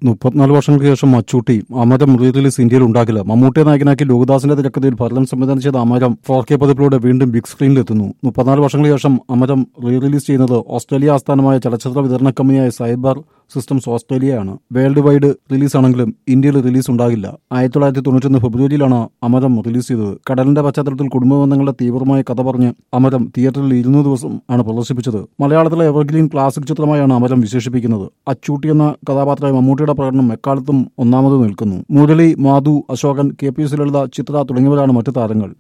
മുപ്പത്തിനാല് വർഷങ്ങൾക്ക് ശേഷം മച്ചൂട്ടി അമരം റീ റിലീസ് ഇന്ത്യയിൽ ഉണ്ടാകില്ല മമ്മൂട്ടിയെ നായകനാക്കി ലോകദാസിന്റെ തിരക്കഥയിൽ ഭരതൻ സംവിധാനം ചെയ്ത അമരം ഫോർ കെ പതിപ്പിലൂടെ വീണ്ടും ബിഗ് സ്ക്രീനിൽ എത്തുന്നു മുപ്പത്തിനാല് വർഷങ്ങൾക്ക് ശേഷം അമരം റീ റിലീസ് ചെയ്യുന്നത് ഓസ്ട്രേലിയ ആസ്ഥാനമായ ചലച്ചിത്ര വിതരണ കമ്പനിയായ സൈബർ സിസ്റ്റംസ് ഓസ്ട്രേലിയയാണ് വേൾഡ് വൈഡ് റിലീസാണെങ്കിലും ഇന്ത്യയിൽ റിലീസ് ഉണ്ടാകില്ല ആയിരത്തി തൊള്ളായിരത്തി തൊണ്ണൂറ്റൊന്ന് ഫെബ്രുവരിയിലാണ് അമരം റിലീസ് ചെയ്തത് കടലിന്റെ പശ്ചാത്തലത്തിൽ കുടുംബബന്ധങ്ങളുടെ തീവ്രമായ കഥ പറഞ്ഞ് അമരം തിയേറ്ററിൽ ഇരുന്നൂറ് ദിവസം ആണ് പ്രദർശിപ്പിച്ചത് മലയാളത്തിലെ എവർഗ്രീൻ ക്ലാസിക് ചിത്രമായാണ് അമരം വിശേഷിപ്പിക്കുന്നത് അച്ചൂട്ടി എന്ന കഥാപാത്രമായ മമ്മൂട്ടിയുടെ പ്രകടനം എക്കാലത്തും ഒന്നാമത് നിൽക്കുന്നു Murali Madhu Ashokan K P S Lalitha Chithra തുടങ്ങിയവരാണ് മറ്റു താരങ്ങൾ